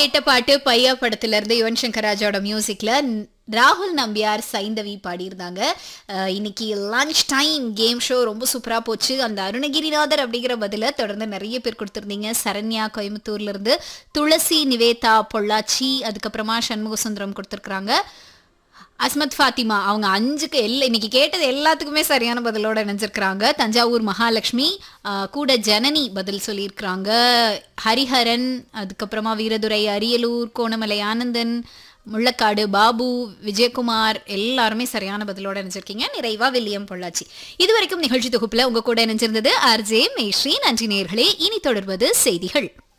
கேட்ட பாட்டு பையா படத்துல இருந்து யுவன் சங்கர் ராஜாவோட மியூசிக்ல ந- ராகுல் நம்பியார் சைந்தவி பாடியிருந்தாங்க அஹ், இன்னைக்கு லஞ்ச் டைம் கேம் ஷோ ரொம்ப சூப்பரா போச்சு அந்த அருணகிரிநாதர் அப்படிங்கிற பதில தொடர்ந்து நிறைய பேர் கொடுத்திருந்தீங்க சரண்யா கோயம்புத்தூர்ல இருந்து துளசி நிவேதா பொள்ளாச்சி அதுக்கப்புறமா சண்முக சுந்தரம் கொடுத்துருக்குறாங்க அஸ்மத் ஃபாத்திமா அவங்க அஞ்சுக்கு எல்லா இன்னைக்கு கேட்டது எல்லாத்துக்குமே சரியான பதிலோட நினைச்சிருக்கிறாங்க தஞ்சாவூர் மகாலட்சுமி ஆஹ், கூட ஜனனி பதில் சொல்லியிருக்கிறாங்க ஹரிஹரன் அதுக்கப்புறமா வீரதுரை அரியலூர் கோணமலை ஆனந்தன் முள்ளக்காடு பாபு விஜயகுமார் எல்லாருமே சரியான பதிலோட நினைச்சிருக்கீங்க நிறைவா வில்லியம் பொள்ளாச்சி இதுவரைக்கும் நிகழ்ச்சி தொகுப்புல உங்க கூட நினைச்சிருந்தது ஆர்ஜே மேஸ்ரீ நன்றி நேர்களே இனி தொடர்வது செய்திகள்